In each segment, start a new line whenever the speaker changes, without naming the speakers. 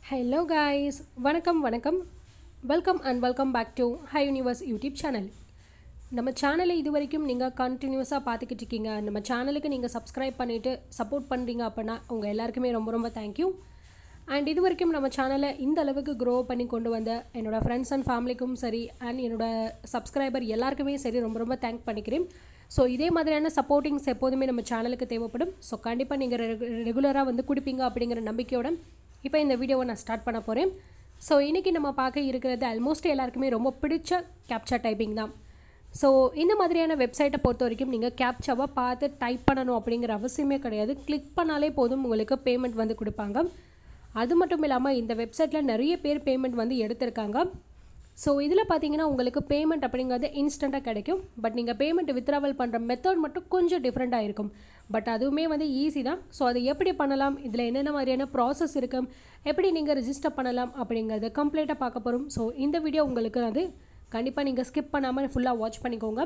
hello guys வணக்கம் வணக்கம் welcome and welcome back to hi universe YouTube channel நம்ம சேனலை இது வரைக்கும் நீங்கள் கண்டினியூஸாக பார்த்துக்கிட்டு இருக்கீங்க நம்ம சேனலுக்கு நீங்கள் சப்ஸ்கிரைப் பண்ணிவிட்டு சப்போர்ட் பண்ணுறீங்க அப்படின்னா உங்கள் எல்லாருக்குமே ரொம்ப ரொம்ப தேங்க்யூ அண்ட் இது வரைக்கும் நம்ம சேனலை இந்த அளவுக்கு க்ரோ பண்ணி கொண்டு வந்த என்னோட ஃப்ரெண்ட்ஸ் அண்ட் ஃபேமிலிக்கும் சரி அண்ட் என்னோட சப்ஸ்கிரைபர் எல்லாருக்குமே சரி ரொம்ப ரொம்ப தேங்க் பண்ணிக்கிறேன் ஸோ இதே மாதிரியான சப்போர்ட்டிங்ஸ் எப்போதுமே நம்ம சேனலுக்கு தேவைப்படும் ஸோ கண்டிப்பாக நீங்கள் ரெகுலராக வந்து கொடுப்பீங்க அப்படிங்கிற நம்பிக்கையோட இப்போ இந்த வீடியோவை நான் ஸ்டார்ட் பண்ண போகிறேன் ஸோ இன்றைக்கி நம்ம பார்க்க இருக்கிறது ஆல்மோஸ்ட் எல்லாருக்குமே ரொம்ப பிடிச்ச கேப்சா டைப்பிங் தான் ஸோ இந்த மாதிரியான வெப்சைட்டை பொறுத்த வரைக்கும் நீங்கள் கேப்சாவை பார்த்து டைப் பண்ணணும் அப்படிங்கிற அவசியமே கிடையாது கிளிக் பண்ணாலே போதும் உங்களுக்கு பேமெண்ட் வந்து கொடுப்பாங்க அது மட்டும் இல்லாமல் இந்த வெப்சைட்டில் நிறைய பேர் பேமெண்ட் வந்து எடுத்திருக்காங்க ஸோ இதில் பார்த்தீங்கன்னா உங்களுக்கு பேமெண்ட் அப்படிங்கிறது இன்ஸ்டண்ட்டாக கிடைக்கும் பட் நீங்கள் பேமெண்ட் வித்ராவல் பண்ணுற மெத்தட் மட்டும் கொஞ்சம் டிஃப்ரெண்ட்டாக இருக்கும் பட் அதுவுமே வந்து ஈஸி தான் ஸோ அதை எப்படி பண்ணலாம் இதில் என்னென்ன மாதிரியான ப்ராசஸ் இருக்கும் எப்படி நீங்கள் ரிஜிஸ்டர் பண்ணலாம் அப்படிங்கிறத கம்ப்ளீட்டாக பார்க்க போகிறோம் ஸோ இந்த வீடியோ உங்களுக்கு அது கண்டிப்பாக நீங்கள் ஸ்கிப் பண்ணாமல் ஃபுல்லாக வாட்ச் பண்ணிக்கோங்க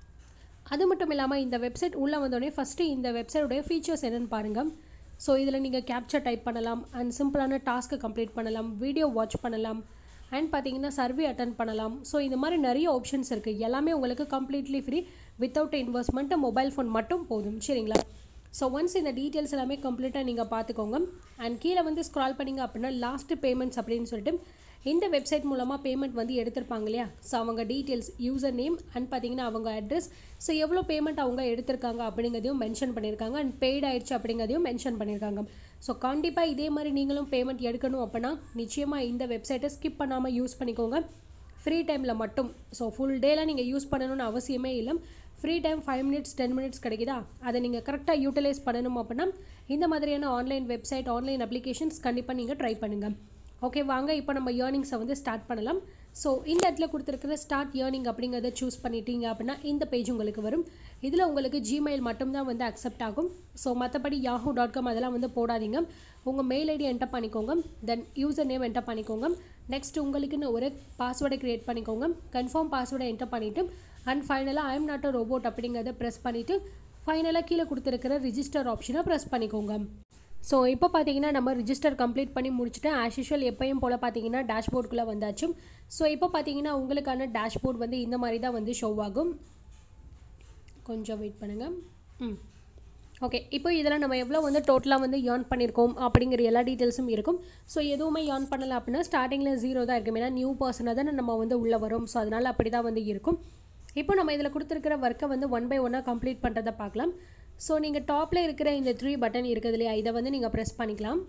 அது மட்டும் இல்லாமல் இந்த வெப்சைட் உள்ளே வந்தோடனே ஃபஸ்ட்டு இந்த வெப்சைட்டுடைய ஃபீச்சர்ஸ் என்னென்னு பாருங்கள் ஸோ இதில் நீங்கள் கேப்சர் டைப் பண்ணலாம் அண்ட் சிம்பிளான டாஸ்க்கை கம்ப்ளீட் பண்ணலாம் வீடியோ வாட்ச் பண்ணலாம் அண்ட் பார்த்தீங்கன்னா சர்வே அட்டன் பண்ணலாம் ஸோ இந்த மாதிரி நிறைய ஆப்ஷன்ஸ் இருக்குது எல்லாமே உங்களுக்கு completely free without investment mobile phone மட்டும் போதும் சரிங்களா ஸோ ஒன்ஸ் இந்த டீட்டெயில்ஸ் எல்லாமே கம்ப்ளீட்டாக நீங்கள் பார்த்துக்கோங்க அண்ட் கீழே வந்து ஸ்க்ரால் பண்ணிங்க அப்படின்னா லாஸ்ட் பேமெண்ட்ஸ் அப்படின்னு சொல்லிட்டு இந்த வெப்சைட் மூலமாக பேமெண்ட் வந்து எடுத்திருப்பாங்க இல்லையா ஸோ அவங்க டீட்டெயில்ஸ் யூசர் நேம் அண்ட் பார்த்தீங்கன்னா அவங்க அட்ரஸ் ஸோ எவ்வளோ பேமெண்ட் அவங்க எடுத்திருக்காங்க அப்படிங்கிறதையும் மென்ஷன் பண்ணியிருக்காங்க அண்ட் பெய்ட் ஆயிடுச்சு அப்படிங்கிறதையும் மென்ஷன் பண்ணியிருக்காங்க ஸோ கண்டிப்பாக இதே மாதிரி நீங்களும் பேமெண்ட் எடுக்கணும் அப்படின்னா நிச்சயமாக இந்த வெப்சைட்டை ஸ்கிப் பண்ணாமல் யூஸ் பண்ணிக்கோங்க ஃப்ரீ டைமில் மட்டும் ஸோ ஃபுல் டேலாம் நீங்கள் யூஸ் பண்ணணும்னு அவசியமே இல்லை free time five minutes ten minutes கிடைக்குதா அதை நீங்கள் கரெக்டாக யூட்டிலைஸ் பண்ணணும் அப்படின்னா இந்த மாதிரியான ஆன்லைன் வெப்சைட் ஆன்லைன் அப்ளிகேஷன்ஸ் கண்டிப்பாக நீங்கள் ட்ரை பண்ணுங்கள் ஓகே வாங்க இப்போ நம்ம ஏர்னிங்ஸை வந்து ஸ்டார்ட் பண்ணலாம் ஸோ இந்த இடத்துல கொடுத்துருக்கிற ஸ்டார்ட் ஏர்னிங் அப்படிங்கிறத சூஸ் பண்ணிட்டீங்க அப்படின்னா இந்த பேஜ் உங்களுக்கு வரும் இதில் உங்களுக்கு ஜிமெயில் மட்டும்தான் வந்து அக்செப்ட் ஆகும் ஸோ மற்றபடி யாஹூ டாட் காம் அதெல்லாம் வந்து போடாதீங்க உங்கள் மெயில் ஐடி என்டர் பண்ணிக்கோங்க தென் யூசர் நேம் என்டர் பண்ணிக்கோங்க நெக்ஸ்ட் உங்களுக்குன்னு ஒரு பாஸ்வேர்டை க்ரியேட் பண்ணிக்கோங்க கன்ஃபார்ம் பாஸ்வேர்டை என்டர் பண்ணிவிட்டு அண்ட் ஃபைனலாக ஐம் நாட் அ ரோபோட் அப்படிங்கிறத ப்ரெஸ் பண்ணிவிட்டு ஃபைனலாக கீழே கொடுத்துருக்கிற ரிஜிஸ்டர் ஆப்ஷனை ப்ரெஸ் பண்ணிக்கோங்க ஸோ இப்போ பார்த்தீங்கன்னா நம்ம ரிஜிஸ்டர் கம்ப்ளீட் பண்ணி முடிச்சுட்டு ஆஸ் யூஷுவல் எப்பயும் போல் பார்த்தீங்கன்னா டேஷ்போர்டுக்குள்ளே வந்தாச்சு ஸோ இப்போ பார்த்தீங்கன்னா உங்களுக்கான டேஷ்போர்ட் வந்து இந்த மாதிரி தான் வந்து ஷோ ஆகும் கொஞ்சம் வெயிட் பண்ணுங்கள் ம் ஓகே இப்போ இதில் நம்ம எவ்வளோ வந்து டோட்டலாக வந்து ஏர்ன் பண்ணியிருக்கோம் அப்படிங்கிற எல்லா டீட்டெயில்ஸும் இருக்கும் ஸோ எதுவுமே ஏர்ன் பண்ணலை அப்படின்னா ஸ்டார்டிங்கில் ஜீரோ தான் இருக்கும் ஏன்னா நியூ பர்சனாக தானே நம்ம வந்து உள்ளே வரும் ஸோ அதனால் அப்படி தான் வந்து இருக்கும் இப்போ நம்ம இதில் கொடுத்துருக்கிற ஒர்க்கை வந்து ஒன் பை ஒன்னாக கம்ப்ளீட் பண்ணுறதை பார்க்கலாம் ஸோ நீங்கள் டாப்பில் இருக்கிற இந்த த்ரீ பட்டன் இருக்குது இல்லையா இதை வந்து நீங்கள் ப்ரெஸ் பண்ணிக்கலாம்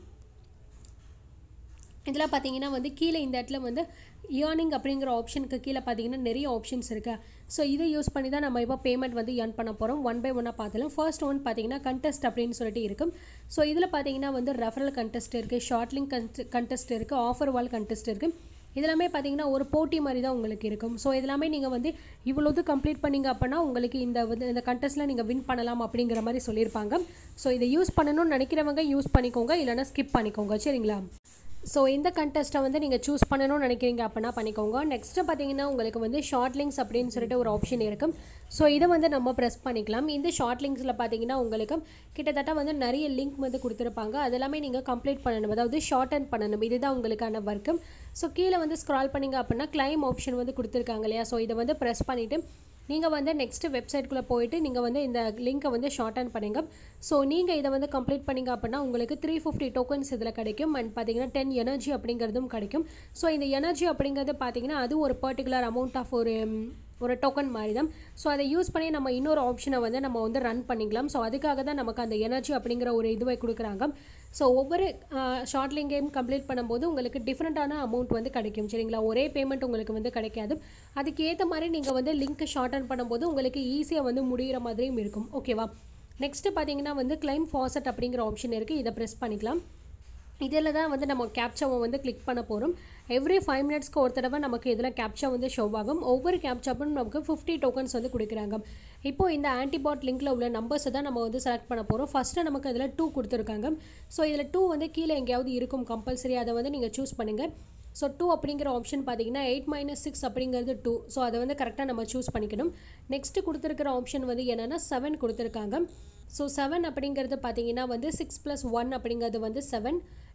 இதில் பார்த்தீங்கன்னா வந்து கீழே இந்த இடத்துல வந்து ஏர்னிங் அப்படிங்கிற ஆப்ஷனுக்கு கீழே பார்த்தீங்கன்னா நிறைய ஆப்ஷன்ஸ் இருக்குது ஸோ இதை யூஸ் பண்ணி தான் நம்ம இப்போ பேமெண்ட் வந்து ஏர்ன் பண்ண போகிறோம் ஒன் பை ஒன்னாக பார்த்துலாம் ஃபர்ஸ்ட் ஒன் பார்த்தீங்கன்னா கண்டெஸ்ட் அப்படின்னு சொல்லிட்டு இருக்கும் ஸோ இதில் பார்த்தீங்கன்னா வந்து ரெஃபரல் கண்டெஸ்ட் இருக்குது ஷார்ட்லிங் கன்ட் கண்டெஸ்ட் இருக்குது ஆஃபர் வால் கண்டெஸ்ட் இருக்குது இதெல்லாமே பார்த்தீங்கன்னா ஒரு போட்டி மாதிரி தான் உங்களுக்கு இருக்கும் ஸோ இதெல்லாமே நீங்கள் வந்து இவ்வளோது கம்ப்ளீட் பண்ணீங்க அப்படின்னா உங்களுக்கு இந்த வந்து இந்த கண்டெஸ்ட்டில் நீங்கள் வின் பண்ணலாம் அப்படிங்கிற மாதிரி சொல்லியிருப்பாங்க ஸோ இதை யூஸ் பண்ணணும்னு நினைக்கிறவங்க யூஸ் பண்ணிக்கோங்க இல்லைனா ஸ்கிப் பண்ணிக்கோங்க சரிங்களா ஸோ இந்த கண்டெஸ்ட்டை வந்து நீங்கள் சூஸ் பண்ணணும்னு நினைக்கிறீங்க அப்படின்னா பண்ணிக்கோங்க நெக்ஸ்ட்டு பார்த்தீங்கன்னா உங்களுக்கு வந்து ஷார்ட் லிங்க்ஸ் அப்படின்னு சொல்லிட்டு ஒரு ஆப்ஷன் இருக்கும் ஸோ இதை வந்து நம்ம ப்ரெஸ் பண்ணிக்கலாம் இந்த ஷார்ட் லிங்க்ஸில் பார்த்தீங்கன்னா உங்களுக்கு கிட்டத்தட்ட வந்து நிறைய லிங்க் வந்து கொடுத்துருப்பாங்க அதெல்லாமே நீங்கள் கம்ப்ளீட் பண்ணணும் அதாவது ஷார்ட் அண்ட் பண்ணணும் இதுதான் உங்களுக்கான ஒர்க்கு ஸோ கீழே வந்து ஸ்க்ரால் பண்ணிங்க அப்படின்னா கிளைம் ஆப்ஷன் வந்து கொடுத்துருக்காங்க இல்லையா ஸோ இதை வந்து ப்ரெஸ் பண்ணிவிட்டு நீங்கள் வந்து நெக்ஸ்ட்டு வெப்சைட்குள்ளே போயிட்டு நீங்கள் வந்து இந்த லிங்க்கை வந்து ஷார்ட் அண்ட் பண்ணுங்க ஸோ நீங்கள் இதை வந்து கம்ப்ளீட் பண்ணிங்க அப்படின்னா உங்களுக்கு த்ரீ ஃபிஃப்டி டோக்கன்ஸ் இதில் கிடைக்கும் அண்ட் பார்த்தீங்கன்னா டென் எனர்ஜி அப்படிங்கிறதும் கிடைக்கும் ஸோ இந்த எனர்ஜி அப்படிங்கிறது பார்த்தீங்கன்னா அது ஒரு பர்டிகுலர் அமௌண்ட் ஆஃப் ஒரு ஒரு டோக்கன் மாதிரி தான் ஸோ அதை யூஸ் பண்ணி நம்ம இன்னொரு ஆப்ஷனை வந்து நம்ம வந்து ரன் பண்ணிக்கலாம் ஸோ அதுக்காக தான் நமக்கு அந்த எனர்ஜி அப்படிங்கிற ஒரு இதுவை கொடுக்குறாங்க ஸோ ஒவ்வொரு ஷார்ட்லிங் கேம் கம்ப்ளீட் பண்ணும்போது உங்களுக்கு டிஃப்ரெண்ட்டான அமௌண்ட் வந்து கிடைக்கும் சரிங்களா ஒரே பேமெண்ட் உங்களுக்கு வந்து கிடைக்காது அதுக்கு ஏற்ற மாதிரி நீங்கள் வந்து லிங்க் ஷார்ட் பண்ணும்போது உங்களுக்கு ஈஸியாக வந்து முடிகிற மாதிரியும் இருக்கும் ஓகேவா நெக்ஸ்ட்டு பார்த்தீங்கன்னா வந்து கிளைம் ஃபாசட் அப்படிங்கிற ஆப்ஷன் இருக்குது இதை ப்ரெஸ் பண்ணிக்கலாம் இதில் தான் வந்து நம்ம கேப்சாவை வந்து கிளிக் பண்ண போகிறோம் எவ்ரி ஃபைவ் மினிட்ஸ்க்கு ஒரு தடவை நமக்கு இதில் கேப்சா வந்து ஷோ ஆகும் ஒவ்வொரு கேப்சாப்பும் நமக்கு ஃபிஃப்டி டோக்கன்ஸ் வந்து கொடுக்குறாங்க இப்போது இந்த ஆன்டிபாட் லிங்க்கில் உள்ள நம்பர்ஸை தான் நம்ம வந்து செலக்ட் பண்ண போகிறோம் ஃபஸ்ட்டு நமக்கு அதில் டூ கொடுத்துருக்காங்க ஸோ இதில் டூ வந்து கீழே எங்கேயாவது இருக்கும் கம்பல்சரி அதை வந்து நீங்கள் சூஸ் பண்ணுங்கள் ஸோ டூ அப்படிங்கிற ஆப்ஷன் பார்த்தீங்கன்னா எயிட் மைனஸ் சிக்ஸ் அப்படிங்கிறது டூ ஸோ அதை வந்து கரெக்டாக நம்ம சூஸ் பண்ணிக்கணும் நெக்ஸ்ட்டு கொடுத்துருக்கிற ஆப்ஷன் வந்து என்னென்னா செவன் கொடுத்துருக்காங்க ஸோ செவன் அப்படிங்கிறது பார்த்தீங்கன்னா வந்து சிக்ஸ் ப்ளஸ் ஒன் அப்படிங்கிறது வந்து செவன்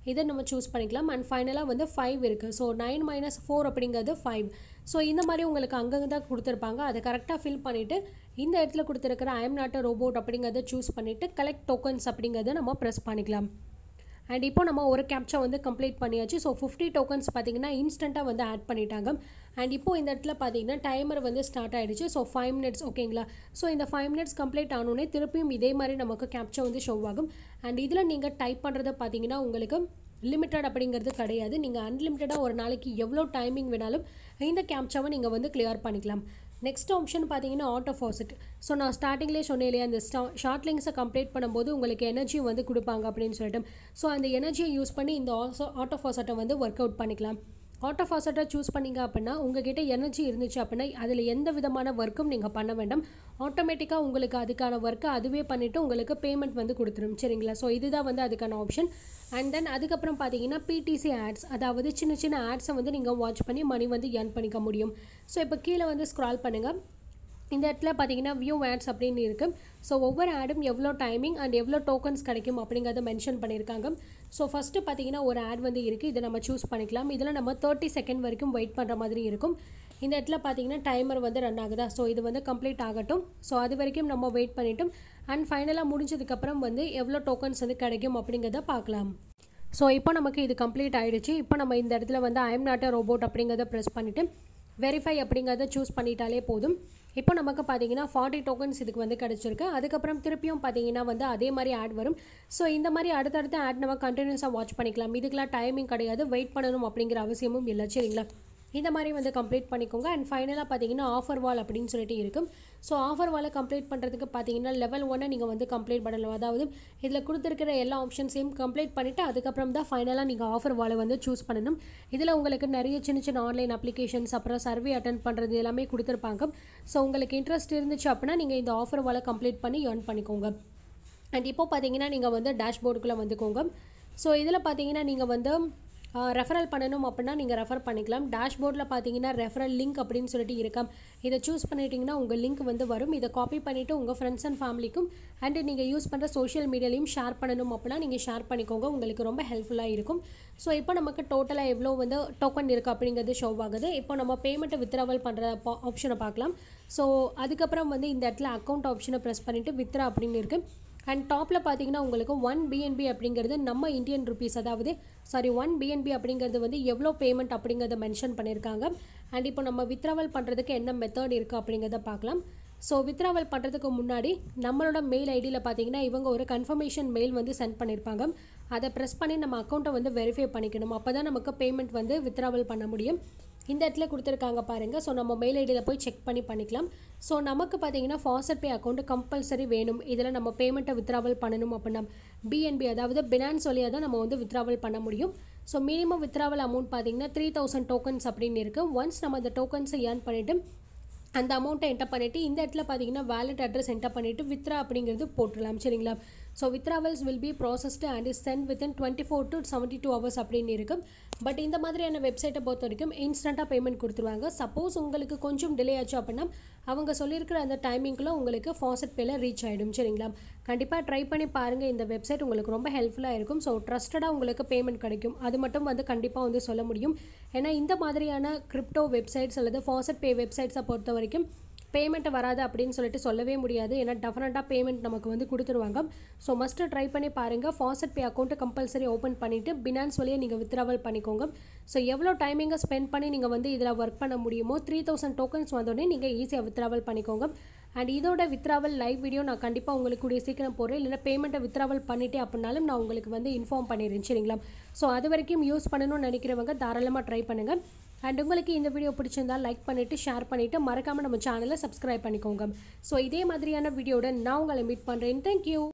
இதை நம்ம சூஸ் பண்ணிக்கலாம் அண்ட் ஃபைனலாக வந்து ஃபைவ் இருக்குது ஸோ நைன் மைனஸ் ஃபோர் அப்படிங்கிறது ஃபைவ் ஸோ இந்த மாதிரி உங்களுக்கு அங்கங்கே தான் கொடுத்துருப்பாங்க அதை கரெக்டாக ஃபில் பண்ணிவிட்டு இந்த இடத்துல கொடுத்துருக்கிற ஐ எம் நாட் ரோபோட் அப்படிங்கிறத சூஸ் பண்ணிவிட்டு கலெக்ட் டோக்கன்ஸ் அப்படிங்கிறத நம்ம ப்ரெஸ் பண்ணிக்கலாம் அண்ட் இப்போ நம்ம ஒரு கேப்ச்சா வந்து கம்ப்ளீட் பண்ணியாச்சு ஸோ ஃபிஃப்டி டோக்கன்ஸ் பார்த்தீங்கன்னா இன்ஸ்டண்ட்டாக வந்து ஆட் பண்ணிட்டாங்க அண்ட் இப்போ இந்த இடத்துல பார்த்தீங்கன்னா டைமர் வந்து ஸ்டார்ட் ஆகிடுச்சு ஸோ ஃபைவ் மினிட்ஸ் ஓகேங்களா ஸோ இந்த ஃபைவ் மினிட்ஸ் கம்ப்ளீட் ஆனோடனே திருப்பியும் இதே மாதிரி நமக்கு கேப்ச்சா வந்து ஷோ ஆகும் அண்ட் இதில் நீங்கள் டைப் பண்ணுறத பார்த்தீங்கன்னா உங்களுக்கு லிமிட்டட் அப்படிங்கிறது கிடையாது நீங்கள் அன்லிமிட்டடாக ஒரு நாளைக்கு எவ்வளோ டைமிங் வேணாலும் இந்த கேப்ச்சாவை நீங்கள் வந்து கிளியர் பண்ணிக்கலாம் நெக்ஸ்ட் ஆப்ஷன் பார்த்தீங்கன்னா ஆட்டோ ஃபாசட் ஸோ நான் ஸ்டார்டிங்லேயே சொன்னேன் இல்லையா அந்த ஸ்டா ஷார்ட் லிங்க்ஸை கம்ப்ளீட் பண்ணும்போது உங்களுக்கு எனர்ஜி வந்து கொடுப்பாங்க அப்படின்னு சொல்லிட்டு ஸோ அந்த எனர்ஜியை யூஸ் பண்ணி இந்த ஆல்சோ ஆட்டோ ஃபாசட்டை வந்து ஒர்க் அவுட் பண்ணிக்கலாம் ஆட்டோ ஃபாசட்டை சூஸ் பண்ணிங்க அப்படின்னா உங்ககிட்ட எனர்ஜி இருந்துச்சு அப்படின்னா அதில் எந்த விதமான ஒர்க்கும் நீங்கள் பண்ண வேண்டாம் ஆட்டோமேட்டிக்காக உங்களுக்கு அதுக்கான ஒர்க்கை அதுவே பண்ணிவிட்டு உங்களுக்கு பேமெண்ட் வந்து கொடுத்துரும் சரிங்களா ஸோ இதுதான் வந்து அதுக்கான ஆப்ஷன் அண்ட் தென் அதுக்கப்புறம் பார்த்தீங்கன்னா பிடிசி ஆட்ஸ் அதாவது சின்ன சின்ன ஆட்ஸை வந்து நீங்கள் வாட்ச் பண்ணி மணி வந்து ஏர்ன் பண்ணிக்க முடியும் ஸோ இப்போ கீழே வந்து ஸ்க்ரால் பண்ணுங்கள் இந்த இடத்துல பார்த்தீங்கன்னா வியூ ஆட்ஸ் அப்படின்னு இருக்குது ஸோ ஒவ்வொரு ஆடும் எவ்வளோ டைமிங் அண்ட் எவ்வளோ டோக்கன்ஸ் கிடைக்கும் அப்படிங்கிறத மென்ஷன் பண்ணியிருக்காங்க ஸோ ஃபஸ்ட்டு பார்த்தீங்கன்னா ஒரு ஆட் வந்து இருக்குது இதை நம்ம சூஸ் பண்ணிக்கலாம் இதில் நம்ம தேர்ட்டி செகண்ட் வரைக்கும் வெயிட் பண்ணுற மாதிரி இருக்கும் இந்த இடத்துல பார்த்தீங்கன்னா டைமர் வந்து ரன் ஆகுதா ஸோ இது வந்து கம்ப்ளீட் ஆகட்டும் ஸோ அது வரைக்கும் நம்ம வெயிட் பண்ணிட்டோம் அண்ட் ஃபைனலாக முடிஞ்சதுக்கப்புறம் வந்து எவ்வளோ டோக்கன்ஸ் வந்து கிடைக்கும் அப்படிங்கிறத பார்க்கலாம் ஸோ இப்போ நமக்கு இது கம்ப்ளீட் ஆகிடுச்சு இப்போ நம்ம இந்த இடத்துல வந்து ஐஎம் நாட் ரோபோட் அப்படிங்கிறத ப்ரெஸ் பண்ணிவிட்டு வெரிஃபை அப்படிங்கிறத சூஸ் பண்ணிட்டாலே போதும் இப்போ நமக்கு பார்த்தீங்கன்னா ஃபார்ட்டி டோக்கன்ஸ் இதுக்கு வந்து கிடச்சிருக்கு அதுக்கப்புறம் திருப்பியும் பார்த்தீங்கன்னா வந்து அதே மாதிரி ஆட் வரும் ஸோ இந்த மாதிரி அடுத்தடுத்த ஆட் நம்ம கண்டினியூஸாக வாட்ச் பண்ணிக்கலாம் இதுக்கெலாம் டைமிங் கிடையாது வெயிட் பண்ணணும் அப்படிங்கிற அவசியமும் இல்லை சரிங்களா இந்த மாதிரி வந்து கம்ப்ளீட் பண்ணிக்கோங்க அண்ட் ஃபைனலாக பார்த்தீங்கன்னா ஆஃபர் வால் அப்படின்னு சொல்லிட்டு இருக்கும் ஸோ ஆஃபர் வாலை கம்ப்ளீட் பண்ணுறதுக்கு பார்த்தீங்கன்னா லெவல் ஒன்னை நீங்கள் வந்து கம்ப்ளீட் பண்ணலாம் அதாவது இதில் கொடுத்துருக்கிற எல்லா ஆப்ஷன்ஸையும் கம்ப்ளீட் பண்ணிவிட்டு அதுக்கப்புறம் தான் ஃபைனலாக நீங்கள் ஆஃபர் வாலை வந்து சூஸ் பண்ணணும் இதில் உங்களுக்கு நிறைய சின்ன சின்ன ஆன்லைன் அப்ளிகேஷன்ஸ் அப்புறம் சர்வே அட்டன் பண்ணுறது எல்லாமே கொடுத்துருப்பாங்க ஸோ உங்களுக்கு இன்ட்ரெஸ்ட் இருந்துச்சு அப்படின்னா நீங்கள் இந்த ஆஃபர் வாலை கம்ப்ளீட் பண்ணி ஏர்ன் பண்ணிக்கோங்க அண்ட் இப்போ பார்த்தீங்கன்னா நீங்கள் வந்து டேஷ்போர்டுக்குள்ளே வந்துக்கோங்க ஸோ இதில் பார்த்தீங்கன்னா நீங்கள் வந்து ரெஃபரல் பண்ணணும் அப்படின்னா நீங்கள் ரெஃபர் பண்ணிக்கலாம் டேஷ்போர்டில் பார்த்தீங்கன்னா ரெஃபரல் லிங்க் அப்படின்னு சொல்லிட்டு இருக்கும் இதை சூஸ் பண்ணிட்டீங்கன்னா உங்கள் லிங்க் வந்து வரும் இதை காப்பி பண்ணிவிட்டு உங்கள் ஃப்ரெண்ட்ஸ் அண்ட் ஃபேமிலிக்கும் அண்டு நீங்கள் யூஸ் பண்ணுற சோஷியல் மீடியாலையும் ஷேர் பண்ணணும் அப்படின்னா நீங்கள் ஷேர் பண்ணிக்கோங்க உங்களுக்கு ரொம்ப ஹெல்ப்ஃபுல்லாக இருக்கும் ஸோ இப்போ நமக்கு டோட்டலாக எவ்வளோ வந்து டோக்கன் இருக்குது அப்படிங்கிறது ஷோ ஆகுது இப்போ நம்ம பேமெண்ட்டை வித்ராவல் பண்ணுற ஆப்ஷனை பார்க்கலாம் ஸோ அதுக்கப்புறம் வந்து இந்த இடத்துல அக்கௌண்ட் ஆப்ஷனை ப்ரெஸ் பண்ணிவிட்டு வித்ரா அப்படின்னு இருக்குது அண்ட் டாப்பில் பார்த்தீங்கன்னா உங்களுக்கு ஒன் பிஎன்பி அப்படிங்கிறது நம்ம இந்தியன் ருபீஸ் அதாவது சாரி ஒன் பிஎன்பி அப்படிங்கிறது வந்து எவ்வளோ பேமெண்ட் அப்படிங்கிறத மென்ஷன் பண்ணியிருக்காங்க அண்ட் இப்போ நம்ம வித்ராவல் பண்ணுறதுக்கு என்ன மெத்தட் இருக்குது அப்படிங்கிறத பார்க்கலாம் ஸோ வித்ராவல் பண்ணுறதுக்கு முன்னாடி நம்மளோட மெயில் ஐடியில் பார்த்தீங்கன்னா இவங்க ஒரு கன்ஃபர்மேஷன் மெயில் வந்து சென்ட் பண்ணியிருப்பாங்க அதை ப்ரெஸ் பண்ணி நம்ம அக்கௌண்ட்டை வந்து வெரிஃபை பண்ணிக்கணும் அப்போ தான் நமக்கு பேமெண்ட் வந்து வித்ராவல் பண்ண முடியும் இந்த இடத்துல கொடுத்துருக்காங்க பாருங்கள் ஸோ நம்ம மெயில் ஐடியில் போய் செக் பண்ணி பண்ணிக்கலாம் ஸோ நமக்கு பார்த்தீங்கன்னா ஃபாஸ்ட் பே அக்கௌண்ட் கம்பல்சரி வேணும் இதில் நம்ம பேமெண்ட்டை வித்ராவல் பண்ணணும் அப்படின்னா பிஎன்பி அதாவது பினான்ஸ் வழியாக தான் நம்ம வந்து வித்ராவல் பண்ண முடியும் ஸோ மினிமம் வித்ராவல் அமௌண்ட் பார்த்தீங்கன்னா த்ரீ தௌசண்ட் டோக்கன்ஸ் அப்படின்னு இருக்குது ஒன்ஸ் நம்ம அந்த டோக்கன்ஸை ஏர்ன் பண்ணிவிட்டு அந்த அமௌண்ட்டை என்டர் பண்ணிவிட்டு இந்த இடத்துல பார்த்தீங்கன்னா வேலட் அட்ரஸ் என்டர் பண்ணிவிட்டு வித்ரா அப்படிங்கிறது போட்டுடலாம் சரிங்களா so withdrawals will be processed and is sent within twenty four to seventy two hours அப்படின்னு இருக்கும் பட் இந்த மாதிரியான வெப்சைட்டை பொறுத்த வரைக்கும் இன்ஸ்டண்ட்டாக பேமெண்ட் கொடுத்துருவாங்க சப்போஸ் உங்களுக்கு கொஞ்சம் டிலே ஆச்சு அப்படின்னா அவங்க சொல்லியிருக்கிற அந்த டைமிங்குள்ளே உங்களுக்கு ஃபாசட் பேல ரீச் ஆகிடும் சரிங்களா கண்டிப்பாக ட்ரை பண்ணி பாருங்கள் இந்த வெப்சைட் உங்களுக்கு ரொம்ப ஹெல்ப்ஃபுல்லாக இருக்கும் ஸோ ட்ரஸ்டடாக உங்களுக்கு பேமெண்ட் கிடைக்கும் அது மட்டும் வந்து கண்டிப்பாக வந்து சொல்ல முடியும் ஏன்னா இந்த மாதிரியான கிரிப்டோ வெப்சைட்ஸ் அல்லது ஃபாசட் பே வெப்சைட்ஸை பொறுத்த வரைக்கும் பேமெண்ட் வராது அப்படின்னு சொல்லிட்டு சொல்லவே முடியாது ஏன்னா டெஃபினட்டாக பேமெண்ட் நமக்கு வந்து கொடுத்துருவாங்க ஸோ மஸ்ட்டு ட்ரை பண்ணி பாருங்கள் ஃபாசட் பே அக்கௌண்ட்டை கம்பல்சரி ஓப்பன் பண்ணிவிட்டு பினான்ஸ் வழியாக நீங்கள் வித்ராவல் பண்ணிக்கோங்க ஸோ எவ்வளோ டைமிங்கை ஸ்பெண்ட் பண்ணி நீங்கள் வந்து இதில் ஒர்க் பண்ண முடியுமோ த்ரீ தௌசண்ட் டோக்கன்ஸ் வந்தோடனே நீங்கள் ஈஸியாக வித்ராவல் பண்ணிக்கோங்க அண்ட் இதோட வித்ராவல் லைவ் வீடியோ நான் கண்டிப்பாக உங்களுக்கு கூடிய சீக்கிரம் போடுறேன் இல்லைனா பேமெண்ட்டை வித்ராவல் பண்ணிட்டே அப்படின்னாலும் நான் உங்களுக்கு வந்து இன்ஃபார்ம் பண்ணிடுறேன் சரிங்களா ஸோ அது வரைக்கும் யூஸ் பண்ணணும்னு நினைக்கிறவங்க தாராளமாக ட்ரை பண்ணுங்கள் அண்ட் உங்களுக்கு இந்த வீடியோ பிடிச்சிருந்தா லைக் பண்ணிவிட்டு ஷேர் பண்ணிவிட்டு மறக்காமல் நம்ம சேனலை சப்ஸ்கிரைப் பண்ணிக்கோங்க ஸோ இதே மாதிரியான வீடியோட நான் உங்களை மீட் பண்ணுறேன் தேங்க்யூ